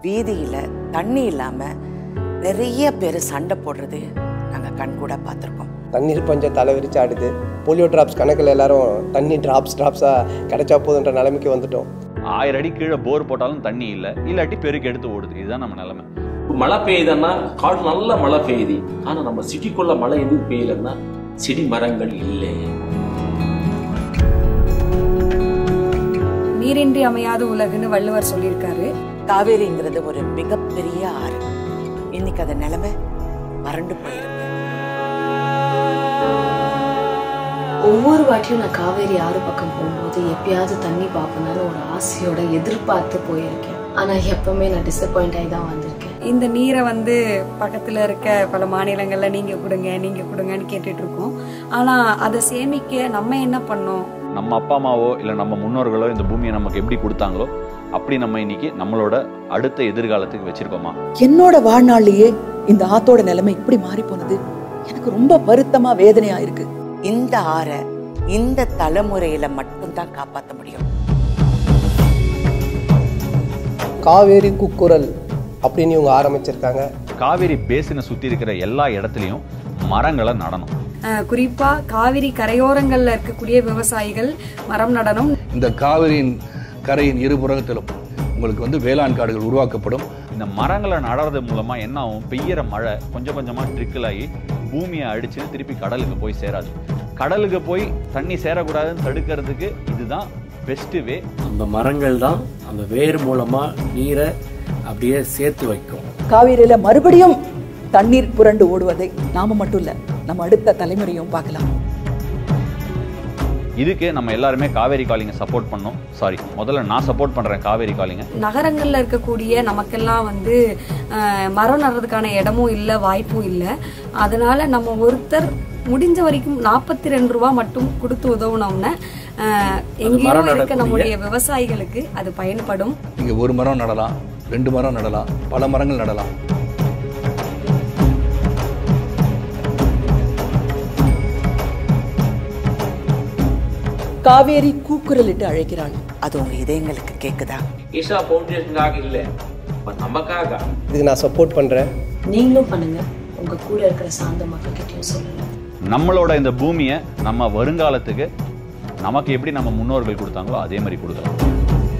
வீதியில தண்ணி இல்லாம நிறைய பேர் சண்டை போடுறது நாங்க கண்கூட பார்த்துருக்கோம் தண்ணீர் பஞ்சம் தலை விரிச்சு ஆடுது போலியோ டிராப்ஸ் கணக்கில் எல்லாரும் தண்ணி டிராப்ஸ் டிராப்ஸாக கிடைச்சா போதுன்ற நிலைமைக்கு வந்துட்டோம் ஆயிரம் அடி கீழே போர் போட்டாலும் தண்ணி இல்லை இல்லாட்டி பெருக்கு எடுத்து ஓடுது இதுதான் நம்ம நிலைமை மழை பெய்யுதுன்னா காடு நல்ல மழை பெய்யுது ஆனா நம்ம சிட்டிக்குள்ள மழை எதுவும் பெய்யலன்னா செடி மரங்கள் இல்லை நீரின்றி அமையாத உலகுன்னு வள்ளுவர் சொல்லியிருக்காரு காவேரிங்கிறது ஒரு மிகப்பெரிய ஆறு இன்னைக்கு அது நிலைமை வறண்டு போயிருக்கு ஒவ்வொரு வாட்டியும் நான் காவேரி ஆறு பக்கம் போகும்போது எப்பயாவது தண்ணி பார்ப்பனால ஒரு ஆசையோட எதிர்பார்த்து போயிருக்கேன் ஆனா எப்பவுமே நான் டிசப்பாயிண்ட் ஆகி தான் வந்திருக்கேன் இந்த நீரை வந்து பக்கத்துல இருக்க பல மாநிலங்கள்ல நீங்க கொடுங்க நீங்க கொடுங்கன்னு கேட்டுட்டு இருக்கோம் ஆனா அதை சேமிக்க நம்ம என்ன பண்ணோம் நம்ம அப்பா அம்மாவோ இல்லை நம்ம முன்னோர்களோ இந்த பூமியை நமக்கு எப்படி கொடுத்தாங்களோ அப்படி நம்ம இன்னைக்கு நம்மளோட அடுத்த எதிர்காலத்துக்கு வச்சிருக்கோமா என்னோட வாழ்நாள்லயே இந்த ஆத்தோட நிலைமை இப்படி மாறி போனது எனக்கு ரொம்ப வருத்தமா வேதனையா இருக்கு இந்த ஆறை இந்த தலைமுறையில மட்டும்தான் காப்பாற்ற முடியும் காவேரி குக்குரல் அப்படின்னு இவங்க ஆரம்பிச்சிருக்காங்க காவேரி பேசினை சுற்றி இருக்கிற எல்லா இடத்துலையும் மரங்களை நடணும் அஹ் குறிப்பா காவிரி கரையோரங்கள்ல இருக்கக்கூடிய விவசாயிகள் மரம் நடணும் இந்த காவிரியின் கரையின் இருபுறத்திலும் உங்களுக்கு வந்து வேளாண் காடுகள் உருவாக்கப்படும் இந்த மரங்களை நடுறது மூலமா என்ன ஆகும் பெய்யற மழை கொஞ்சம் கொஞ்சமா ட்ரிக்கிள் ஆகி பூமியை அடிச்சு திருப்பி கடலுக்கு போய் சேராது கடலுக்கு போய் தண்ணி சேரக்கூடாதுன்னு தடுக்கிறதுக்கு இதுதான் பெஸ்ட் வே அந்த மரங்கள் தான் அந்த வேர் மூலமா நீரை அப்படியே சேர்த்து வைக்கும் காவிரியில மறுபடியும் தண்ணீர் புரண்டு ஓடுவதை நாம மட்டும் இல்ல நம்ம அடுத்த தலைமுறையும் பார்க்கலாம் இதுக்கு நம்ம எல்லாருமே காவேரி காலிங்க சப்போர்ட் பண்ணோம் சாரி முதல்ல நான் சப்போர்ட் பண்றேன் காவேரி காலிங்க நகரங்கள்ல இருக்கக்கூடிய நமக்கெல்லாம் வந்து அஹ், மரம் நடுறதுக்கான இடமும் இல்லை வாய்ப்பும் இல்லை அதனால நம்ம ஒருத்தர் முடிஞ்ச வரைக்கும் நாற்பத்தி ரெண்டு ரூபா மட்டும் கொடுத்து உதவுனோம்னா அஹ், எங்கேயோ மரம் இருக்க நடக்கூடிய- நம்முடைய விவசாயிகளுக்கு அது பயன்படும் நீங்க ஒரு மரம் நடலாம் ரெண்டு மரம் நடலாம் பல மரங்கள் நடலாம் காவேரி கூக்குரலிட்டு அழைக்கிறாள் அது உங்க இதயங்களுக்கு கேக்குதா ஈஷா பவுண்டேஷனுக்காக இல்லை but நமக்காக இதுக்கு நான் சப்போர்ட் பண்ணுறேன் நீங்களும் பண்ணுங்க உங்க கூட இருக்கிற சார்ந்த மக்கள்கிட்டயும் சொல்லுங்க நம்மளோட இந்த பூமியை நம்ம வருங்காலத்துக்கு நமக்கு எப்படி நம்ம முன்னோர்கள் கொடுத்தாங்களோ அதே மாதிரி கொடுக்கலாம்